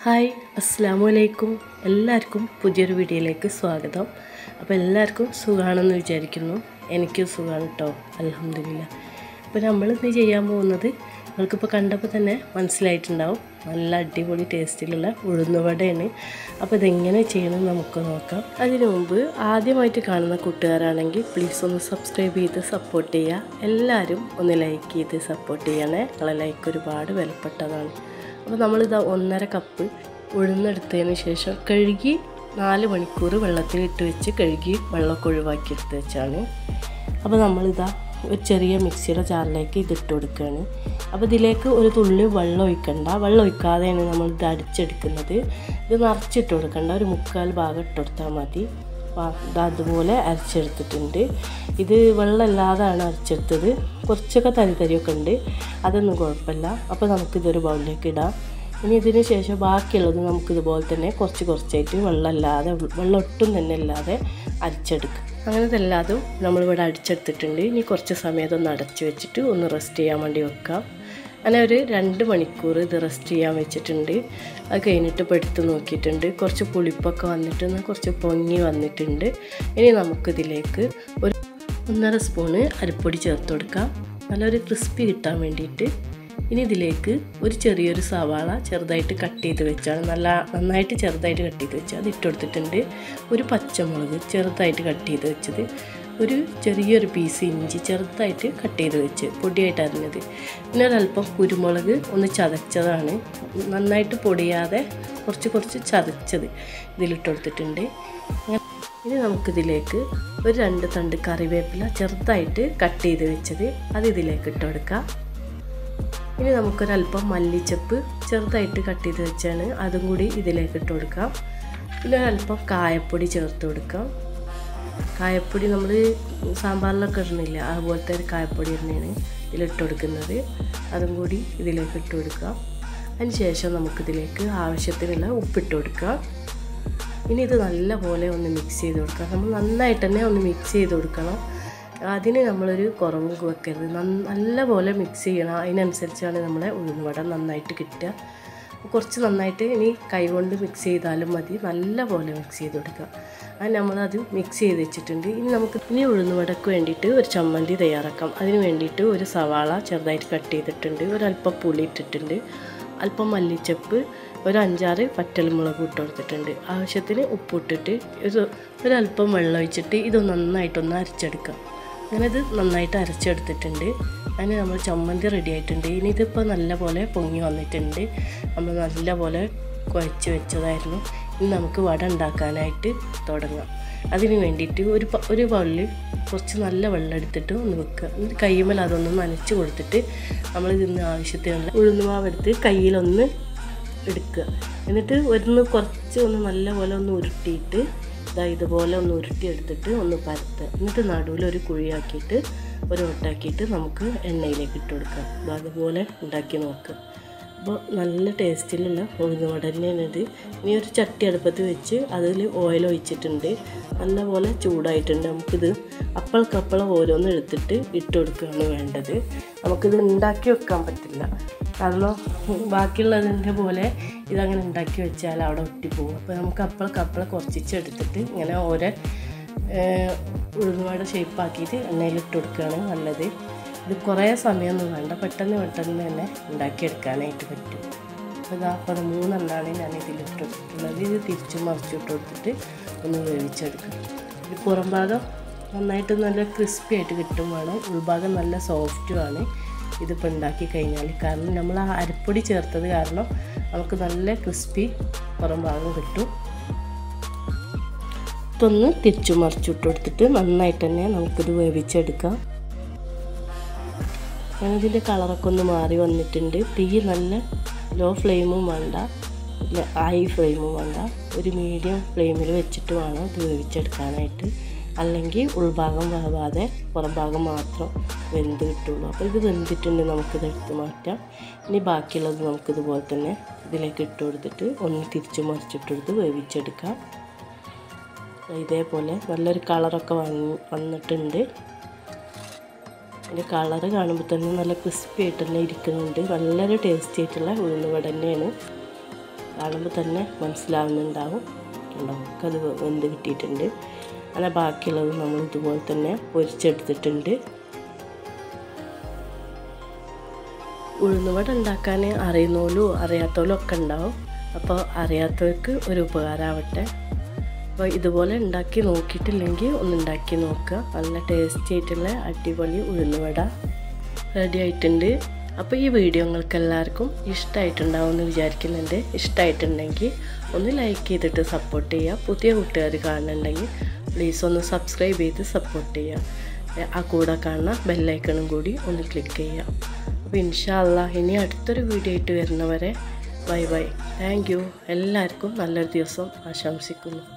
hi അസ്സാം വലൈക്കും എല്ലാവർക്കും പുതിയൊരു വീഡിയോയിലേക്ക് സ്വാഗതം അപ്പോൾ എല്ലാവർക്കും സുഖമാണെന്ന് വിചാരിക്കുന്നു എനിക്കും സുഖമാണ് കേട്ടോ അലഹമില്ല അപ്പോൾ നമ്മൾ ഇന്ന് ചെയ്യാൻ പോകുന്നത് നിങ്ങൾക്കിപ്പോൾ കണ്ടപ്പോൾ തന്നെ മനസ്സിലായിട്ടുണ്ടാവും നല്ല അടിപൊളി ടേസ്റ്റിലുള്ള ഉഴുന്നുവടയാണ് അപ്പോൾ ഇതെങ്ങനെ ചെയ്യണം നമുക്ക് നോക്കാം അതിനു മുമ്പ് ആദ്യമായിട്ട് കാണുന്ന കൂട്ടുകാരാണെങ്കിൽ പ്ലീസ് ഒന്ന് സബ്സ്ക്രൈബ് ചെയ്ത് സപ്പോർട്ട് ചെയ്യുക എല്ലാവരും ഒന്ന് ലൈക്ക് ചെയ്ത് സപ്പോർട്ട് ചെയ്യണേ നിങ്ങളെ ലൈക്ക് ഒരുപാട് വിലപ്പെട്ടതാണ് അപ്പോൾ നമ്മളിതാ ഒന്നര കപ്പ് ഉഴുന്നെടുത്തതിന് ശേഷം കഴുകി നാല് മണിക്കൂർ വെള്ളത്തിലിട്ട് വെച്ച് കഴുകി വെള്ളമൊക്കെ ഒഴിവാക്കി എടുത്ത് വെച്ചാണ് അപ്പോൾ നമ്മളിതാ ഒരു ചെറിയ മിക്സിയുടെ ജാറിലേക്ക് ഇതിട്ട് കൊടുക്കുകയാണ് അപ്പോൾ ഇതിലേക്ക് ഒരു തുള്ളി വെള്ളം ഒഴിക്കണ്ട വെള്ളം ഒഴിക്കാതെയാണ് നമ്മൾ ഇത് അടിച്ചെടുക്കുന്നത് ഇത് നിറച്ചിട്ട് കൊടുക്കണ്ട ഒരു മുക്കാൽ ഭാഗം ഇട്ട് കൊടുത്താൽ മതി ഇത് അതുപോലെ അരച്ചെടുത്തിട്ടുണ്ട് ഇത് വെള്ളമില്ലാതാണ് അരച്ചെടുത്തത് കുറച്ചൊക്കെ തരി തരിയൊക്കെ ഉണ്ട് അതൊന്നും കുഴപ്പമില്ല അപ്പോൾ നമുക്കിതൊരു ബൗളിലേക്ക് ഇടാം ഇനി ഇതിന് ശേഷം ബാക്കിയുള്ളത് നമുക്കിതുപോലെ തന്നെ കുറച്ച് കുറച്ചായിട്ട് വെള്ളമില്ലാതെ വെള്ളം ഒട്ടും തന്നെ ഇല്ലാതെ അരച്ചെടുക്കും അങ്ങനെ ഇതെല്ലാതും നമ്മളിവിടെ അടിച്ചെടുത്തിട്ടുണ്ട് ഇനി കുറച്ച് സമയം അതൊന്ന് അടച്ചു വെച്ചിട്ട് ഒന്ന് റെസ്റ്റ് ചെയ്യാൻ വേണ്ടി വെക്കാം അങ്ങനെ ഒരു രണ്ട് മണിക്കൂർ ഇത് റെസ്റ്റ് ചെയ്യാൻ വെച്ചിട്ടുണ്ട് അത് കഴിഞ്ഞിട്ട് ഇപ്പോൾ എടുത്ത് നോക്കിയിട്ടുണ്ട് കുറച്ച് പുളിപ്പൊക്കെ വന്നിട്ട് കുറച്ച് പൊങ്ങി വന്നിട്ടുണ്ട് ഇനി നമുക്കിതിലേക്ക് ഒരു ഒന്നര സ്പൂണ് അരിപ്പൊടി ചേർത്ത് കൊടുക്കാം നല്ലൊരു ക്രിസ്പി കിട്ടാൻ വേണ്ടിയിട്ട് ഇനി ഇതിലേക്ക് ഒരു ചെറിയൊരു സവാള ചെറുതായിട്ട് കട്ട് ചെയ്ത് വെച്ചാണ് നല്ല നന്നായിട്ട് ചെറുതായിട്ട് കട്ട് ചെയ്ത് വെച്ചാൽ അത് ഇട്ട് കൊടുത്തിട്ടുണ്ട് ഒരു പച്ചമുളക് ചെറുതായിട്ട് കട്ട് ചെയ്ത് വെച്ചത് ഒരു ചെറിയൊരു പീസ് ഇഞ്ചി ചെറുതായിട്ട് കട്ട് ചെയ്ത് വെച്ച് പൊടിയായിട്ട് അരിഞ്ഞത് പിന്നെ ഒരല്പം കുരുമുളക് ഒന്ന് ചതച്ചതാണ് നന്നായിട്ട് പൊടിയാതെ കുറച്ച് കുറച്ച് ചതച്ചത് ഇതിലിട്ട് കൊടുത്തിട്ടുണ്ട് ഇനി നമുക്കിതിലേക്ക് ഒരു രണ്ട് തണ്ട് കറിവേപ്പില ചെറുതായിട്ട് കട്ട് ചെയ്ത് വെച്ചത് അത് ഇതിലേക്ക് ഇട്ട് കൊടുക്കാം ഇനി നമുക്കൊരല്പം മല്ലിച്ചപ്പ് ചെറുതായിട്ട് കട്ട് ചെയ്ത് വെച്ചാണ് അതും കൂടി ഇതിലേക്ക് ഇട്ട് കൊടുക്കാം പിന്നെ ഒരല്പം കായപ്പൊടി ചേർത്ത് കൊടുക്കാം കായപ്പൊടി നമ്മൾ സാമ്പാറിലൊക്കെ ഇടുന്നില്ല അതുപോലത്തെ ഒരു കായപ്പൊടി തന്നെയാണ് ഇതിലിട്ട് കൊടുക്കുന്നത് അതും കൂടി ഇതിലേക്ക് ഇട്ട് കൊടുക്കാം അതിന് ശേഷം നമുക്കിതിലേക്ക് ആവശ്യത്തിനുള്ള ഉപ്പിട്ട് കൊടുക്കാം ഇനി ഇത് നല്ലപോലെ ഒന്ന് മിക്സ് ചെയ്ത് കൊടുക്കാം നമ്മൾ നന്നായിട്ട് തന്നെ ഒന്ന് മിക്സ് ചെയ്ത് കൊടുക്കണം അതിന് നമ്മളൊരു കുറവും വെക്കരുത് നല്ല പോലെ മിക്സ് ചെയ്യണം അതിനനുസരിച്ചാണ് നമ്മളെ ഉഴുന്നുവട നന്നായിട്ട് കിട്ടുക കുറച്ച് നന്നായിട്ട് ഇനി കൈകൊണ്ട് മിക്സ് ചെയ്താലും മതി നല്ല പോലെ മിക്സ് ചെയ്ത് കൊടുക്കുക അത് നമ്മളത് മിക്സ് ചെയ്ത് വെച്ചിട്ടുണ്ട് ഇനി നമുക്ക് ഇനി ഉഴുന്നുവടക്ക് വേണ്ടിയിട്ട് ഒരു ചമ്മന്തി തയ്യാറാക്കാം അതിന് വേണ്ടിയിട്ട് ഒരു സവാള ചെറുതായിട്ട് കട്ട് ചെയ്തിട്ടുണ്ട് ഒരല്പം പുളി ഇട്ടിട്ടുണ്ട് അല്പം മല്ലിച്ചപ്പ് ഒരു അഞ്ചാറ് പറ്റൽമുളക് ഇട്ട് കൊടുത്തിട്ടുണ്ട് ആവശ്യത്തിന് ഉപ്പിട്ടിട്ട് ഒരു ഒരല്പം വെള്ളം ഒഴിച്ചിട്ട് ഇത് നന്നായിട്ടൊന്ന് അരച്ചെടുക്കാം അങ്ങനെ ഇത് നന്നായിട്ട് അരച്ചെടുത്തിട്ടുണ്ട് അതിന് നമ്മൾ ചമ്മന്തി റെഡി ആയിട്ടുണ്ട് ഇനി ഇതിപ്പോൾ നല്ല പോലെ പൊങ്ങി വന്നിട്ടുണ്ട് നമ്മൾ നല്ല പോലെ കുഴച്ച് വെച്ചതായിരുന്നു ഇനി നമുക്ക് വട ഉണ്ടാക്കാനായിട്ട് തുടങ്ങാം അതിന് വേണ്ടിയിട്ട് ഒരു ഒരു ബൗളിൽ കുറച്ച് നല്ല വെള്ളം എടുത്തിട്ട് ഒന്ന് വെക്കുക എന്നിട്ട് കയ്യുമ്മൽ അതൊന്ന് നനച്ച് കൊടുത്തിട്ട് നമ്മൾ ഇതിന് ആവശ്യത്തിനുള്ള ഉഴുന്നുമാവ് എടുത്ത് കയ്യിലൊന്ന് എടുക്കുക എന്നിട്ട് ഒന്ന് കുറച്ച് ഒന്ന് നല്ല പോലെ ഒന്ന് ഉരുട്ടിയിട്ട് ഇതാ ഇതുപോലെ ഒന്ന് ഉരുട്ടി എടുത്തിട്ട് ഒന്ന് പരത്തുക എന്നിട്ട് നടുവിൽ ഒരു കുഴിയാക്കിയിട്ട് ഒരു ഒട്ടാക്കിയിട്ട് നമുക്ക് എണ്ണയിലേക്ക് ഇട്ട് കൊടുക്കാം അപ്പോൾ അതുപോലെ ഉണ്ടാക്കി നോക്കുക അപ്പോൾ നല്ല ടേസ്റ്റിലുള്ള ഉഴുന്നുവട തന്നെയാണ് ഇത് ഇനി ഒരു ചട്ടി അടുപ്പത്ത് വെച്ച് അതിൽ ഓയിൽ ഒഴിച്ചിട്ടുണ്ട് നല്ലപോലെ ചൂടായിട്ടുണ്ട് നമുക്കിത് അപ്പൾക്കപ്പളം ഓരോന്ന് എടുത്തിട്ട് ഇട്ട് കൊടുക്കുകയാണ് വേണ്ടത് നമുക്കിത് ഉണ്ടാക്കി വെക്കാൻ പറ്റില്ല കാരണം ബാക്കിയുള്ളതിൻ്റെ പോലെ ഇതങ്ങനെ ഉണ്ടാക്കി വെച്ചാൽ അവിടെ ഒട്ടിപ്പോകും അപ്പോൾ നമുക്ക് അപ്പൾക്കപ്പളം കുറച്ചിച്ചെടുത്തിട്ട് ഇങ്ങനെ ഓരോ ഉഴുന്നുവട ഷേപ്പാക്കിയിട്ട് എണ്ണയിലിട്ട് കൊടുക്കുകയാണ് നല്ലത് ഇത് കുറേ സമയമൊന്നും വേണ്ട പെട്ടെന്ന് പെട്ടെന്ന് തന്നെ ഉണ്ടാക്കിയെടുക്കാനായിട്ട് പറ്റും അപ്പോൾ ഇതാ അപ്പോൾ മൂന്നെണ്ണമാണ് ഞാൻ ഇതിലിട്ട് കൊടുത്തിട്ടുള്ളത് ഇത് തിരിച്ചും മറിച്ചിട്ട് കൊടുത്തിട്ട് ഒന്ന് വേവിച്ചെടുക്കും ഇത് പുറം ഭാഗം നന്നായിട്ട് നല്ല ക്രിസ്പി ആയിട്ട് കിട്ടും വേണം ഉൾഭാഗം നല്ല സോഫ്റ്റുമാണ് ഇതിപ്പോൾ ഉണ്ടാക്കി കഴിഞ്ഞാൽ കാരണം നമ്മൾ ആ അരിപ്പൊടി ചേർത്തത് കാരണം നമുക്ക് നല്ല ക്രിസ്പി പുറം ഭാഗം കിട്ടും ഇതൊന്ന് തിരിച്ചു മറിച്ചിട്ട് കൊടുത്തിട്ട് നന്നായിട്ട് തന്നെ നമുക്കിത് വേവിച്ചെടുക്കാം ഞാനതിൻ്റെ കളറൊക്കെ ഒന്ന് മാറി വന്നിട്ടുണ്ട് തീ നല്ല ലോ ഫ്ലെയിമും വേണ്ട ഹൈ ഫ്ലെയിമും വേണ്ട ഒരു മീഡിയം ഫ്ലെയിമിൽ വെച്ചിട്ട് വേണം ഇത് വേവിച്ചെടുക്കാനായിട്ട് അല്ലെങ്കിൽ ഉൾഭാഗം വേവാതെ പുറം ഭാഗം മാത്രം വെന്ത് കിട്ടുള്ളൂ അപ്പോൾ ഇത് വെന്തിട്ടുണ്ട് നമുക്കിത് എടുത്ത് മാറ്റാം ഇനി ബാക്കിയുള്ളത് നമുക്കിതുപോലെ തന്നെ ഇതിലേക്ക് ഇട്ട് കൊടുത്തിട്ട് ഒന്ന് തിരിച്ചു മറിച്ചിട്ടെടുത്ത് വേവിച്ചെടുക്കാം ഇതേപോലെ നല്ലൊരു കളറൊക്കെ വന്ന് വന്നിട്ടുണ്ട് അതിൻ്റെ കളറ് കാണുമ്പോൾ തന്നെ നല്ല ക്രിസ്പി ആയിട്ട് തന്നെ ഇരിക്കുന്നുണ്ട് നല്ലൊരു ടേസ്റ്റി ആയിട്ടുള്ള ഉഴുന്നുവട തന്നെയാണ് കാണുമ്പോൾ തന്നെ മനസ്സിലാവുന്നുണ്ടാവും ഉണ്ടാവും അത് വെന്ത് കിട്ടിയിട്ടുണ്ട് അങ്ങനെ ബാക്കിയുള്ളത് നമ്മൾ ഇതുപോലെ തന്നെ പൊരിച്ചെടുത്തിട്ടുണ്ട് ഉഴുന്നുവട ഉണ്ടാക്കാൻ അറിയുന്നോലും അറിയാത്തവരും ഒക്കെ ഉണ്ടാവും അപ്പോൾ അറിയാത്തവർക്ക് ഒരു ഉപകാരമാവട്ടെ അപ്പോൾ ഇതുപോലെ ഉണ്ടാക്കി നോക്കിയിട്ടില്ലെങ്കിൽ ഒന്ന് ഉണ്ടാക്കി നോക്കുക നല്ല ടേസ്റ്റി ആയിട്ടുള്ള അടിപൊളി ഉഴുന്നുവട റെഡി ആയിട്ടുണ്ട് അപ്പോൾ ഈ വീഡിയോ നിങ്ങൾക്ക് എല്ലാവർക്കും ഇഷ്ടമായിട്ടുണ്ടാവും എന്ന് വിചാരിക്കുന്നുണ്ട് ഇഷ്ടമായിട്ടുണ്ടെങ്കിൽ ഒന്ന് ലൈക്ക് ചെയ്തിട്ട് സപ്പോർട്ട് ചെയ്യുക പുതിയ കൂട്ടുകാർ കാണുന്നുണ്ടെങ്കിൽ പ്ലീസ് ഒന്ന് സബ്സ്ക്രൈബ് ചെയ്ത് സപ്പോർട്ട് ചെയ്യുക ആ കൂടെ കാണുന്ന ബെല്ലൈക്കണും കൂടി ഒന്ന് ക്ലിക്ക് ചെയ്യുക അപ്പോൾ ഇൻഷാല്ല ഇനി അടുത്തൊരു വീഡിയോ ആയിട്ട് വരുന്നവരെ ബൈ ബൈ താങ്ക് യു എല്ലാവർക്കും നല്ലൊരു ദിവസം ആശംസിക്കുന്നു